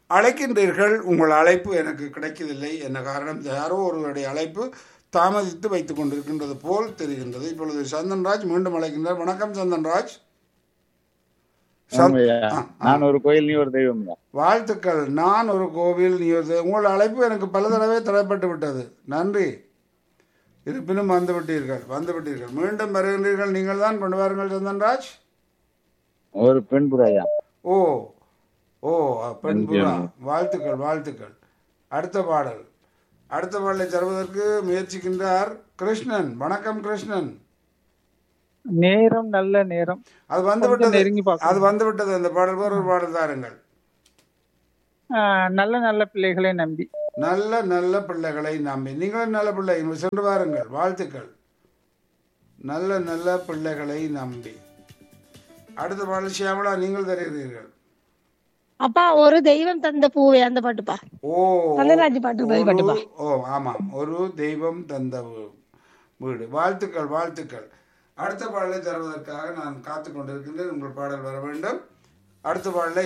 அழைக்கின்றீர்கள் உங்கள் அழைப்பு எனக்கு கிடைக்கவில்லை என்ன காரணம் யாரோ ஒருவருடைய அழைப்பு தாமதித்து வைத்துக் கொண்டிருக்கின்றது போல் தெரிகின்றது இப்பொழுது சந்தன்ராஜ் மீண்டும் அழைக்கின்றார் வணக்கம் சந்தன்ராஜ் சந்த்- ஆமாய்யா. ஆ, ஆ. நான் ஒரு கோயில் நீ ஒரு தெய்வம் வாழ்த்துக்கள் நான் ஒரு கோவில் நீ ஒரு தெய்வம். உங்கள் அழைப்பு எனக்கு பல தடவை தடைப்பட்டு விட்டது நன்றி இருப்பினும் வந்து விட்டீர்கள் வந்து விட்டீர்கள் மீண்டும் வருகின்றீர்கள் நீங்கள் தான் கொண்டு வாருங்கள் சந்தன்ராஜ் ஒரு பெண் புறாயா ஓ ஓ பெண் புறா வாழ்த்துக்கள் வாழ்த்துக்கள் அடுத்த பாடல் அடுத்த பாடலை தருவதற்கு முயற்சிக்கின்றார் கிருஷ்ணன் வணக்கம் கிருஷ்ணன் நேரம் நல்ல நேரம் அது வந்து கொஞ்சம் விட்டது நெருங்கி பார்க்கணும். அது வந்து விட்டது அந்த பாடல் வேறு ஒரு பாடல் தாருங்கள் ஆஹ் நல்ல நல்ல பிள்ளைகளை நம்பி நல்ல நல்ல பிள்ளைகளை நம்பி நீங்களும் நல்ல பிள்ளை சென்று வாருங்கள் வாழ்த்துக்கள் நல்ல நல்ல பிள்ளைகளை நம்பி அடுத்த பாடல் சியாமலா நீங்கள் தருகிறீர்கள் அப்பா ஒரு தெய்வம் தந்த பூவே அந்த பாட்டுப்பா ஓ கந்தராஜ் பாட்டு போய் ஒரு- பாட்டுப்பா ஓ ஆமாம் ஒரு தெய்வம் தந்த வீ- வீடு வாழ்த்துக்கள் வாழ்த்துக்கள் அடுத்த பாடலை தருவதற்காக நான் காத்து கொண்டிருக்கின்றேன் உங்கள் பாடல் வர வேண்டும் அடுத்த பாடலை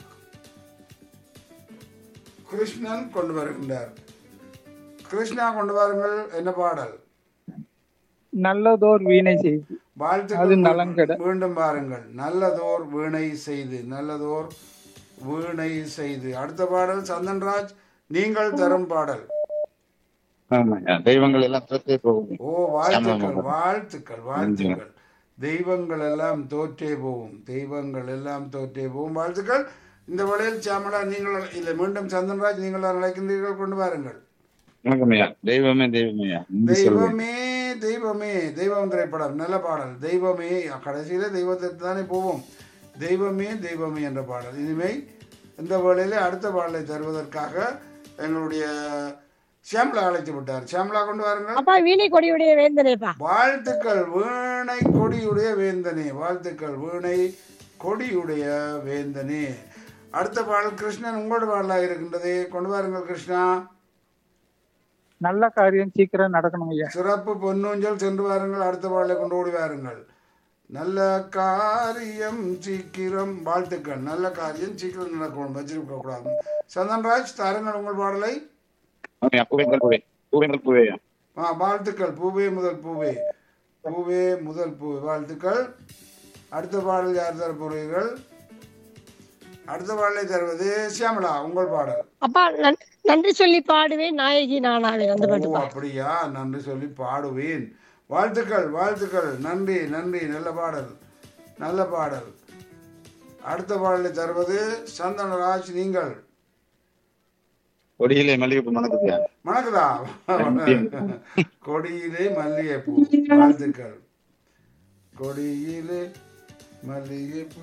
கிருஷ்ணன் கொண்டு வருகின்றார் கிருஷ்ணா கொண்டு வாருங்கள் என்ன பாடல் நல்லதோர் வீணை செய்து அது வாழ்த்துக்கள் நலங்கெட. மீண்டும் பாருங்கள் நல்லதோர் வீணை செய்து நல்லதோர் வீணை செய்து அடுத்த பாடல் சந்தன்ராஜ் நீங்கள் தரும் பாடல் ஆமாய்யா தெய்வங்கள் எல்லாம் தோற்றே போகும் ஓ வாழ்த்துக்கள் வாழ்த்துக்கள் வாழ்த்துக்கள் தெய்வங்கள் எல்லாம் தோற்றே போகும் தெய்வங்கள் எல்லாம் தோற்றே போகும் வாழ்த்துக்கள் இந்த வழியில் சாமலா நீங்கள் இல்லை மீண்டும் சந்தன்ராஜ் நீங்கள் அழைக்கின்றீர்கள் கொண்டு வாருங்கள் வணக்கம்யா தெய்வமே தெய்வமையா இந்த சொல்வேன் தெய்வமே தெய்வமே தெய்வம் திரைப்படம் நல்ல பாடல் தெய்வமே கடைசியில தெய்வத்திற்கு தானே போவோம் தெய்வமே தெய்வமே என்ற பாடல் இனிமே இந்த வேளையிலே அடுத்த பாடலை தருவதற்காக எங்களுடைய ஷியாம்லா அழைத்து விட்டார் ஷியாம்லா கொண்டு வாருங்கள் அப்பா வீணை கொடியுடைய வேந்தனேப்பா வாழ்த்துக்கள் வீணை கொடியுடைய வேந்தனே வாழ்த்துக்கள் வீணை கொடியுடைய வேந்தனே அடுத்த பாடல் கிருஷ்ணன் உங்களோட பாடலாக இருக்கின்றது கொண்டு வாருங்கள் கிருஷ்ணா நல்ல காரியம் சீக்கிரம் நடக்கணும் ஐயா சிறப்பு பொன்னூஞ்சல் சென்று வாருங்கள் அடுத்த பாடலை கொண்டு ஓடி வாருங்கள் நல்ல காரியம் சீக்கிரம் வாழ்த்துக்கள் நல்ல காரியம் சீக்கிரம் நடக்கணும் வச்சிருக்க கூடாது சந்தன்ராஜ் தாருங்கள் உங்கள் பாடலை ஆமாய்யா, பூவே முதல் பூவே பூவே முதல் பூவேயா ஆ வாழ்த்துக்கள் பூவே முதல் பூவே பூவே முதல் பூவே வாழ்த்துக்கள் அடுத்த பாடல் யார் தர போறீர்கள் அடுத்த பாடலை தருவது சியாமலா உங்கள் பாடல் அப்பா நன்- நன்றி சொல்லி பாடுவேன் நாயகி நானாவேன் அந்த ஓ பாட்டுப்பா அப்படியா நன்றி சொல்லி பாடுவேன் வாழ்த்துக்கள் வாழ்த்துக்கள் நன்றி நன்றி நல்ல பாடல் நல்ல பாடல் அடுத்த பாடலை தருவது சந்தனராஜ் நீங்கள் கொடியிலே மல்லிகைப்பூ மணக்குதுயா மணக்குதா கொடியிலே மல்லிகைப்பூ வாழ்த்துக்கள் கொடியிலே மல்லிகைப்பூ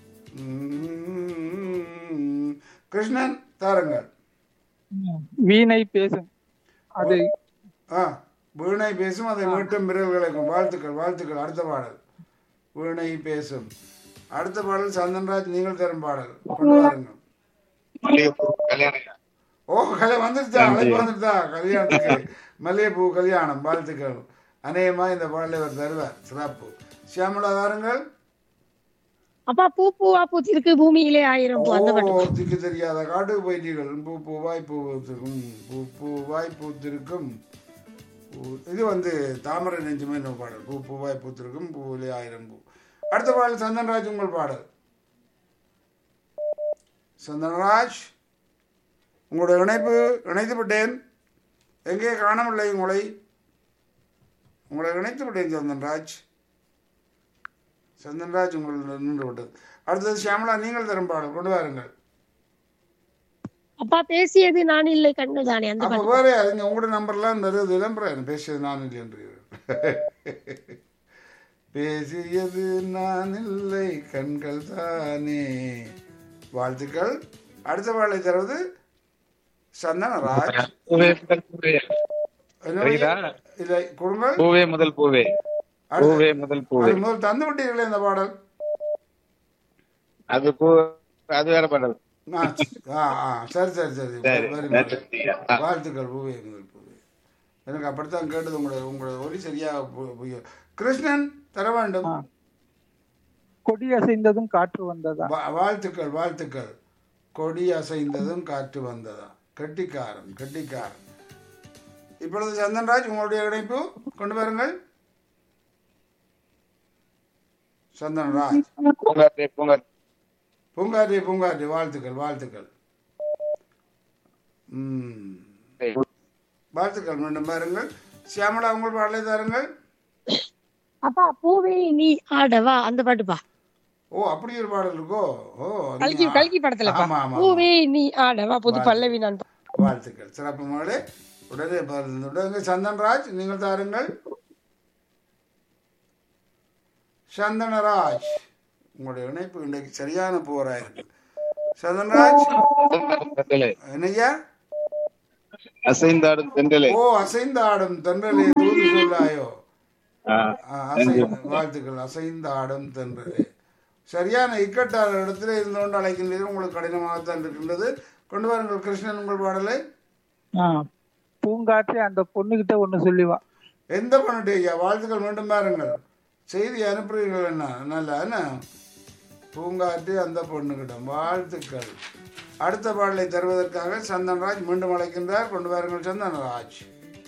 உம். கிருஷ்ணன் தாருங்கள் வீணை பேசும் அது ஆ வீணை பேசும் அதை மீட்டும் விரல்களுக்கும் வாழ்த்துக்கள் வாழ்த்துக்கள் அடுத்த பாடல் வீணை பேசும் அடுத்த பாடல் சந்தன்ராஜ் நீங்கள் தரும் பாடல் கொண்டு வாருங்கள் மல்லிகைப்பூ கல்யாணம் ஓ கல்யாணம் வந்துருச்சா அழைப்பு வந்துருச்சா கல்யாணத்துக்கு மல்லிகைப்பூ கல்யாணம் வாழ்த்துக்கள் அநேகமா இந்த பாடலை அவர் தருவார் சிறப்பு சியாமலா தாருங்கள் அப்பா பூ பூவா பூத்திருக்கு பூமியிலே ஆயிரம் பூ அந்த பாட்டு ஓ திக்கு தெரியாத காட்டுக்கு போயிட்டீர்கள் பூ பூவாய் பூத்திருக்கும் பூ பூவாய் பூத்திருக்கும் பூ- இது வந்து தாமரை நெஞ்சுமே நம்ம பாடல் பூ பூவாய் பூத்திருக்கும் பூவிலே ஆயிரம் பூ அடுத்த பாடல் சந்தன்ராஜ் உங்கள் பாடல் சந்தனராஜ் உங்களுடைய இணைப்பு இணைத்து விட்டேன் எங்கே காணவில்லை உங்களை உங்களை இணைத்து விட்டேன் சந்தன்ராஜ் சந்தன்ராஜ் உங்கள் நின்று விட்டது அடுத்தது சியாமலா நீங்கள் தரும் பாடல் கொண்டு வாருங்கள் அப்பா பேசியது நான் இல்லை கண்ணு தானே அந்த அப்ப பாட்டு வேற அதுங்க உங்களோட நம்பர்லாம் தருவது விளம்பரம் பேசியது நான் இல்லை என்று பேசியது நான் இல்லை கண்கள் தானே வாழ்த்துக்கள் அடுத்த பாடலை தருவது சந்தனராஜ் பூவே முதல் பூவே என்ன சரிதா? இல்லை கொடுங்கள் பூவே முதல் பூவே பூவே முதல் பூவே அது முதல் தந்து விட்டீர்களே இந்த பாடல் அது பூ அது வேற பாடல் ஆ, ஆ ஆ, சரி சரி சரி சரி வெரி நன்றி. குட் வாழ்த்துக்கள் பூவே முதல் பூவே எனக்கு அப்படித்தான் கேட்டது உங்களோட உங்களோட ஒலி சரியாக பு- புரிய- கிருஷ்ணன் தர வேண்டும் கொடி அசைந்ததும் காற்று வந்ததா வா- வாழ்த்துக்கள் வாழ்த்துக்கள் கொடி அசைந்ததும் காற்று வந்ததா கெட்டிக்காரன் கெட்டிக்காரன் இப்பொழுது சந்தன்ராஜ் உங்களுடைய இணைப்பு கொண்டு வாருங்கள் சந்தன்ராஜ் பூங்காற்றே பூங்காற்றே பூங்காற்றி பூங்காற்றி வாழ்த்துக்கள் வாழ்த்துக்கள் ம் வாழ்த்துக்கள் மீண்டும் பாருங்கள் சியாமலா உங்கள் பாடலை தாருங்கள் அப்பா பூவே நீ ஆடவா அந்த பாட்டுப்பா ஓ அப்படி ஒரு பாடல் இருக்கோ ஓ அது கல்கி ஆ- கல்கி படத்துலப்பா ஆமா, ஆமா, பூவே நீ ஆடவா புது பல்லவி நான் பா- வாழ்த்துக்கள் சிறப்பு மகளே உடனே பகிர்ந்து உடனே சந்தன்ராஜ் நீங்கள் தாருங்கள் சந்தனராஜ் உங்களுடைய இணைப்பு இன்றைக்கு சரியான போரா இருக்கு சந்தன்ராஜ் தென்றலே என்னய்யா அசைந்தாடும் தென்றலே ஓ அசைந்த ஆடும் தென்றலே தூது சொல்லாயோ ஆ, ஆ, அசைந்த வாழ்த்துக்கள் அசைந்த ஆடும் தென்றலே சரியான இக்கட்டான இடத்துல இருந்து கொண்டு அழைக்கின்றீர்கள் உங்களுக்கு கடினமாகத்தான் இருக்கின்றது கொண்டு வாருங்கள் கிருஷ்ணன் உங்கள் பாடலை ஆ, பூங்காற்று அந்த பொண்ணுகிட்ட ஒண்ணு சொல்லிவா எந்த பண்ணிட்டு ஐயா வாழ்த்துக்கள் மீண்டும் பாருங்கள் செய்தி அனுப்புறீர்கள் என்ன நல்லா என்ன பூங்காற்று அந்த பொண்ணுகிடம் வாழ்த்துக்கள் அடுத்த பாடலை தருவதற்காக சந்தன்ராஜ் மீண்டும் அழைக்கின்றார் கொண்டு வாருங்கள் சந்தனராஜ்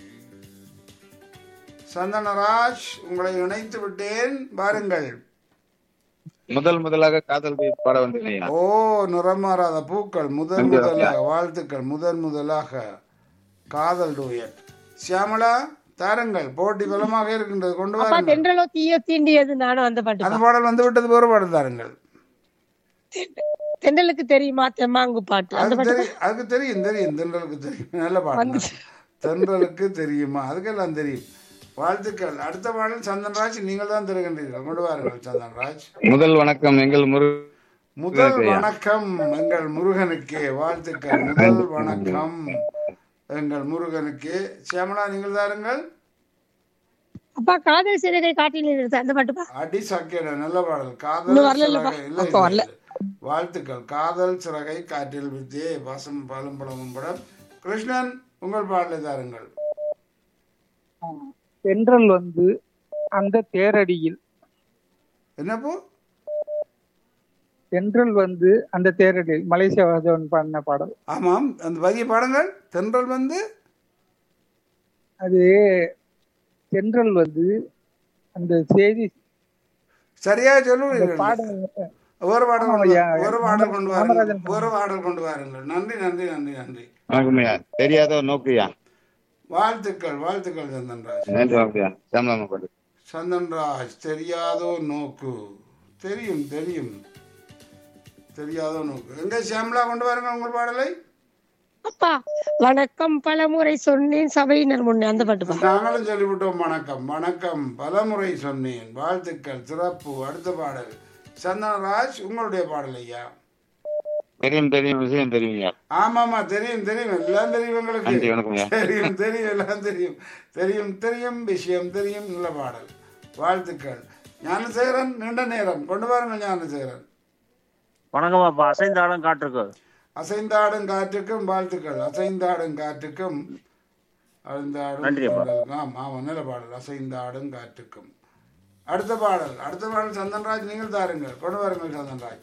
சந்தனராஜ் உங்களை இணைத்து விட்டேன் பாருங்கள் முதல் முதலாக காதல் போய் பாட வந்தேன் ஓ நிறம் மாறாத பூக்கள் முதன் முதலாக வாழ்த்துக்கள் முதன் முதலாக காதல் டூயட் சியாமளா தாருங்கள் போட்டி பலமாக இருக்கின்றது கொண்டு அப்பா வாருங்கள் தென்றலோ தீய தீண்டியது நானும் அந்த பாட்டு அந்த பாடல் வந்து விட்டது வேறு பாடல் தாருங்கள் தென்றலுக்கு தெரியுமா தெம்மாங்கு பாட்டு அந்த அதுக்கு பாட்டு தெரியும் அதுக்கு தெரியும் தெரியும் தென்றலுக்கு தெரியும் நல்ல பாடல் தென்றலுக்கு தெரியுமா அதுக்கெல்லாம் தெரியும் வாழ்த்துக்கள் அடுத்த பாடல் சந்தன்ராஜ் நீங்கள் தான் தருகின்றீர்கள் கொண்டு வாருங்கள் சந்தன்ராஜ் முதல் வணக்கம் எங்கள் முரு முதல் வணக்கம் எங்கள் முருகனுக்கே வாழ்த்துக்கள் முதல் வணக்கம் எங்கள் முருகனுக்கே சியாமலா நீங்கள் தாருங்கள் அப்பா காதல் சிறகை காட்டில் நிறுத்த அந்த பாட்டுப்பா அடி சக்கேட நல்ல பாடல் காதல் இன்னும் வரலல்லப்பா. சிறகை இல்லை, அப்போ இல்லை, வரல. இல்லை. வாழ்த்துக்கள் காதல் சிறகை காற்றில் வித்தே பாசம் பாலும் பழமும் படம் கிருஷ்ணன் உங்கள் பாடலை தாருங்கள் தென்றல் வந்து அந்த தேரடியில் என்னப்போ தென்றல் வந்து அந்த தேரடியில் மலேசியா வாசவன் பாடின பாடல் ஆமாம் அந்த வகை பாடங்கள் தென்றல் வந்து அது தென்றல் வந்து அந்த செய்தி சரியா சொல்லுவீர்கள் பாடல் ஒரு பாடல் கொண்டு ஐயா, வா- ஒரு பாடல் கொண்டு வாருங்கள் ராமராஜன் ஒரு பாடல் கொண்டு வாருங்கள் நன்றி நன்றி நன்றி நன்றி வணக்கம் ஐயா தெரியாத நோக்குயா வாழ்த்துக்கள் வாழ்த்துக்கள் சந்தன்ராஜ் நன்றி வணக்கம் சாமலாமா பாட்டு சந்தன்ராஜ் தெரியாதோ நோக்கு தெரியும் தெரியும் தெரியாதோ நோக்கு எங்க சியாமலா கொண்டு வாருங்க உங்கள் பாடலை அப்பா வணக்கம் பலமுறை சொன்னேன் சபையினர் முன்னே அந்த பாட்டுப்பா நாங்களும் சொல்லிவிட்டோம் வணக்கம் வணக்கம் பலமுறை சொன்னேன் வாழ்த்துக்கள் சிறப்பு அடுத்த பாடல் சந்தனராஜ் உங்களுடைய பாடல் ஐயா தெரியும் தெரியும் விஷயம் தெரியும் ஐயா ஆமாமா தெரியும் தெரியும் எல்லாம் தெரியும் நன்றி உங்களுக்கு வணக்கம் ஐயா தெரியும் தெரியும் எல்லாம் தெரியும் தெரியும் தெரியும் விஷயம் தெரியும் நல்ல பாடல் வாழ்த்துக்கள் ஞானசேகரன் நீண்ட நேரம் கொண்டு வாருங்கள் ஞானசேகரன் வணக்கம் அப்பா அசைந்தாடம் காட்டிருக்கு அசைந்தாடும் காற்றுக்கும் வாழ்த்துக்கள் அசைந்தாடும் காற்றுக்கும் அழுந்தாடும் நன்றி அப்பா. பாடல். ஆம் ஆமாம் நல்ல பாடல் அசைந்தாடும் காற்றுக்கும் அடுத்த பாடல் அடுத்த பாடல் சந்தன்ராஜ் நீங்கள் தாருங்கள் கொண்டு வாருங்கள் சந்தன்ராஜ்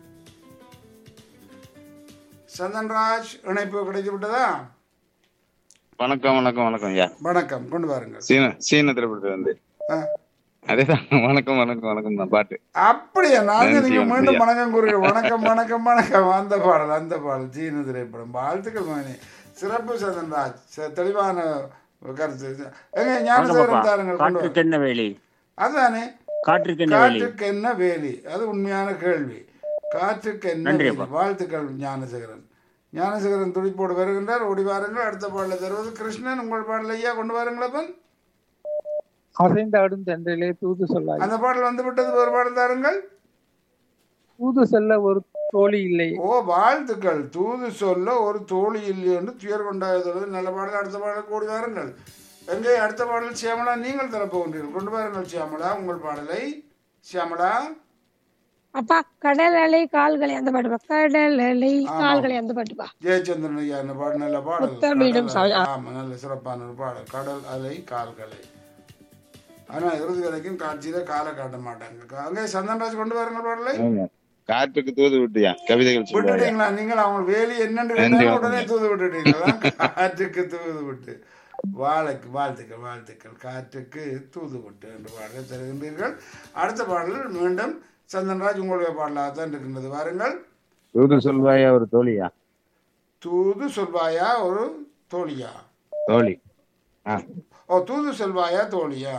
சந்தன்ராஜ் இணைப்பு கிடைத்து விட்டதா வணக்கம் வணக்கம் வணக்கம் ஐயா வணக்கம் கொண்டு வாருங்கள் சீன சீன திரைப்படத்துல வந்து ஆ. அதேதான் வணக்கம் வணக்கம் வணக்கம் தான் பாட்டு அப்படியா நாங்க நன்றி, நீங்க மீண்டும் நன்றி. வணக்கம் கூறுங்கள் வணக்கம் வணக்கம் வணக்கம் அந்த பாடல் அந்த பாடல் சீன திரைப்படம் வாழ்த்துக்கள் மகனே சிறப்பு சதன்ராஜ் ச- தெளிவான கருத்து எங்க வணக்கம் ஞானசேகரன் அப்பா தாருங்கள் கொண்டு காற்றுக்கு வா. என்ன வேலி அதுதானே காற்றுக்கு என்ன வேலி காற்றுக்கு என்ன வேலி அது உண்மையான கேள்வி காற்றுக்கு என்ன நன்றி வேலி வாழ்த்துக்கள் ஞானசேகரன் ஞானசேகரன் துடிப்போடு வருகின்றார் ஓடி வாருங்கள் அடுத்த பாடலை தருவது கிருஷ்ணன் உங்கள் பாடல் ஐயா கொண்டு வாருங்களப்பன் அசைந்த ஆடும் தென்றலே தூது சொல்லாய் அந்த பாடல் வந்து விட்டது ஒரு பாடல் தாருங்கள் தூது செல்ல ஒரு தோழி இல்லை ஓ வாழ்த்துக்கள் தூது சொல்ல ஒரு தோழி இல்லை என்று துயர் கொண்டாடுவது நல்ல பாடல் அடுத்த பாடல் கூடி வாருங்கள் எங்கே அடுத்த பாடல் சியாமலா நீங்கள் தரப்போகின்றீர்கள் கொண்டு வாருங்கள் சியாமலா உங்கள் பாடலை சியாமலா அப்பா கடல் அலை கால்களை அந்த பாட்டுப்பா கடல் அலை கால்களை அந்த பாட்டுப்பா ஜெயச்சந்திரன் ஐயா அந்த பாடல் நல்ல பாடல் முத்தமிடும் கடல் அலை. ஆமா நல்ல சிறப்பான ஒரு பாடல் கடல் அலை கால்களை ஆனா இறுதி வரைக்கும் காட்சியில காலை காட்ட மாட்டாங்க அங்கே சந்தன்ராஜ் கொண்டு வாருங்கள் பாடலை ஆமா. காற்றுக்கு தூது விட்டியா கவிதைகள் சொல்லுவாயா விட்டுட்டீங்களா நீங்கள் அவங்க வேலி என்னன்னு நன்றி, கேட்டாலும் உடனே வணக்கம். தூது விட்டுட்டீங்களா காற்றுக்கு தூது விட்டு வாழைக்கு வாழ்த்துக்கள் வாழ்த்துக்கள் காற்றுக்கு தூது விட்டு என்று பாடலை தருகின்றீர்கள் அடுத்த பாடல் மீண்டும் சந்தன்ராஜ் உங்களுடைய பாடலாக தான் இருக்கின்றது வாருங்கள் தூது சொல்வாயா ஒரு தோழியா தூது சொல்வாயா ஒரு தோழியா தோழி ஆ ஓ தூது செல்வாயா தோழியா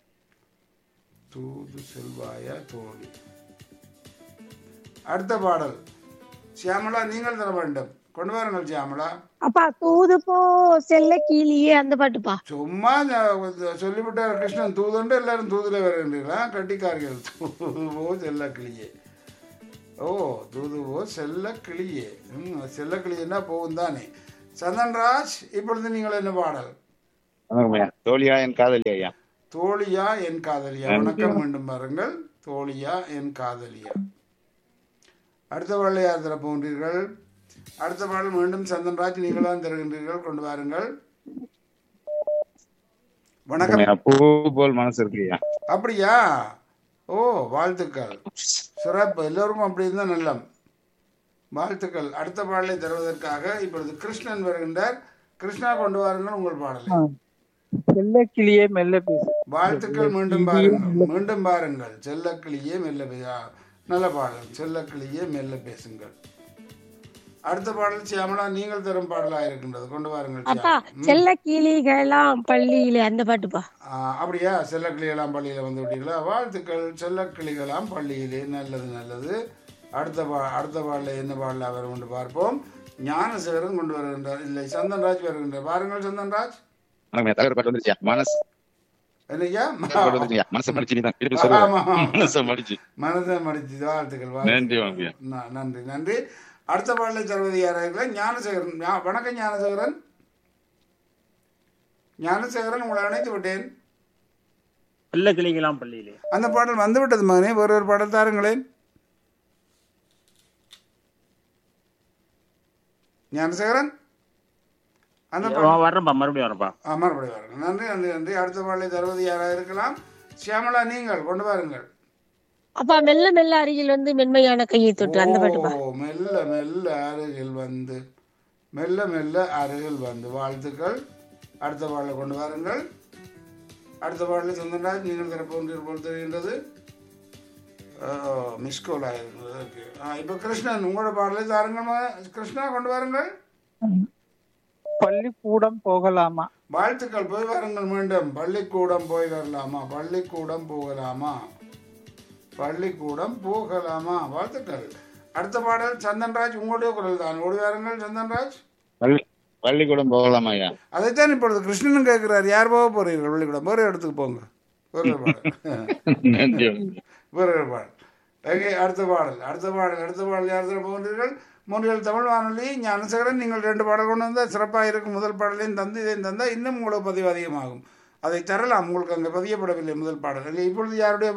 தூது செல்வாயா தோழி அடுத்த பாடல் சியாமலா நீங்கள் தர வேண்டும் கொண்டு வாருங்கள் சியாமலா அப்பா தூது போ செல்ல கீழியே அந்த பாட்டுப்பா சும்மா இந்த சொல்லிவிட்டார் கிருஷ்ணன் தூதுண்டு எல்லாரும் தூதுல வருகின்றீங்களா கட்டிக்கார்கள் தூதுவோ செல்ல கிளியே ஓ தூதுவோ செல்ல கிளியே ம் செல்ல கிளியன்னா போகும் தானே சந்தன்ராஜ் இப்பொழுது நீங்கள் என்ன பாடல் வணக்கம்யா தோழியா என் காதலியா ஐயா தோழியா என் காதலியா நன்றி. வணக்கம் மீண்டும் பாருங்கள் தோழியா என் காதலியா அடுத்த பாடலை யார் தர போகின்றீர்கள் அடுத்த பாடல் மீண்டும் சந்தன்ராஜ் நீங்களாம் தருகின்றீர்கள் கொண்டு வாருங்கள் வணக்கம் வணக்கம்யா. பூ போல் மனசு இருக்குயா அப்படியா ஓ வாழ்த்துக்கள் சிறப்பு எல்லோருக்கும் அப்படி இருந்தால் நல்லம் வாழ்த்துக்கள் அடுத்த பாடலை தருவதற்காக இப்பொழுது கிருஷ்ணன் வருகின்றார் கிருஷ்ணா கொண்டு வாருங்கள் உங்கள் பாடலை செல்ல கிளியே மெல்ல பேசு வாழ்த்துக்கள் மீண்டும் பாருங்கள் மீண்டும் பாருங்கள் செல்லக்கிளியே மெல்ல பே- ஆ, நல்ல பாடல் செல்லக்கிளியே மெல்ல பேசுங்கள் அடுத்த பாடல் சியாமலா நீங்கள் தரும் பாடலாக இருக்கின்றது கொண்டு வாருங்கள் அப்பா சியாமலா. செல்ல கிளிகளாம் பள்ளியிலே அந்த பாட்டுப்பா ஆ, அப்படியா செல்லக்கிளிகளாம் பள்ளியில் வந்து விட்டீங்களா வாழ்த்துக்கள் செல்லக்கிளிகளாம் பள்ளியிலே நல்லது நல்லது அடுத்த பா அடுத்த பாடல என்ன பாடலாக வரும் என்று பார்ப்போம் ஞானசேகரன் கொண்டு வருகின்றார் இல்லை சந்தன்ராஜ் வருகின்றார் பாருங்கள் சந்தன்ராஜ் வணக்கம்யா தலைவர் பாட்டு வந்துருச்சியா மனசு என்னய்யா பாட்டு வந்துருச்சியா மனசை மடிச்சு நீ தான் திருப்பி ஆமா, சொல்லுவா ஆமா. மனசை மடிச்சு மனதை மடிச்சு வாழ்த்துக்கள் நன்றி வாழ்த்துக்கள் வாங்கய்யா ந- நன்றி நன்றி அடுத்த பாடலை தருவது யாராக ஞானசேகரன் ஞா- வணக்கம் ஞானசேகரன் ஞானசேகரன் உங்களை அணைத்து விட்டேன் வெள்ள கிளிக்கலாம் பள்ளியிலே அந்த பாடல் வந்து விட்டது மகனே வேறு ஒரு பாடல் தாருங்களேன் ஞானசேகரன் அந்த பாடல் வர்றேன்ப்பா மறுபடியும் வரேன்ப்பா ஆ, மறுபடியும் வாருங்கள் நன்றி நன்றி நன்றி அடுத்த பாடலை தருவது யாராக இருக்கலாம் சியாமலா நீங்கள் கொண்டு வாருங்கள் அப்பா மெல்ல மெல்ல அருகில் வந்து மென்மையான கையை தொட்டு அந்த பாட்டுப்பா ஓ மெல்ல மெல்ல அருகில் வந்து மெல்ல மெல்ல அருகில் வந்து வாழ்த்துக்கள் அடுத்த பாடலை கொண்டு வாருங்கள் அடுத்த பாடலில் சந்தன்ராஜ் நீங்கள் தரப்போன்றீர் போல் தெரிகின்றது மிஸ்கோல் ஆயிருக்கு இப்போ கிருஷ்ணன் உங்களோட பாடலை தாருங்கள் மகன். கிருஷ்ணா கொண்டு வாருங்கள் பள்ளிக்கூடம் போகலாமா வாழ்த்துக்கள் போய் வாருங்கள் மீண்டும் பள்ளிக்கூடம் போய் வரலாமா பள்ளிக்கூடம் போகலாமா பள்ளிக்கூடம் போகலாமா வாழ்த்துக்கள் அடுத்த பாடல் சந்தன்ராஜ் உங்களுடைய குரல் தான் ஓடி வாருங்கள் சந்தன்ராஜ் பள்ளி பள்ளிக்கூடம் போகலாமா ஐயா அதைத்தான் இப்பொழுது கிருஷ்ணனும் கேட்கிறார் யார் போக போறீர்கள் பள்ளிக்கூடம் வேறு இடத்துக்கு போங்க வேறு ஒரு பாடல் நன்றி வாங்கய்யா. வேறு ஒரு பாடல் ஓகே அடுத்த பாடல் அடுத்த பாடல் அடுத்த பாடல் யார் தர போகின்றீர்கள் மூன்றில் தமிழ் வானொலி ஞானசேகரன் நீங்கள் ரெண்டு பாடல் கொண்டு வந்தால் சிறப்பாக இருக்கும் முதல் பாடலையும் தந்து இதையும் தந்தால் இன்னும் உங்களுக்கு பதிவு அதிகமாகும் அதை தரலாம் உங்களுக்கு அங்கே பதியப்படவில்லை முதல் பாடல் இல்லை இப்பொழுது யாருடைய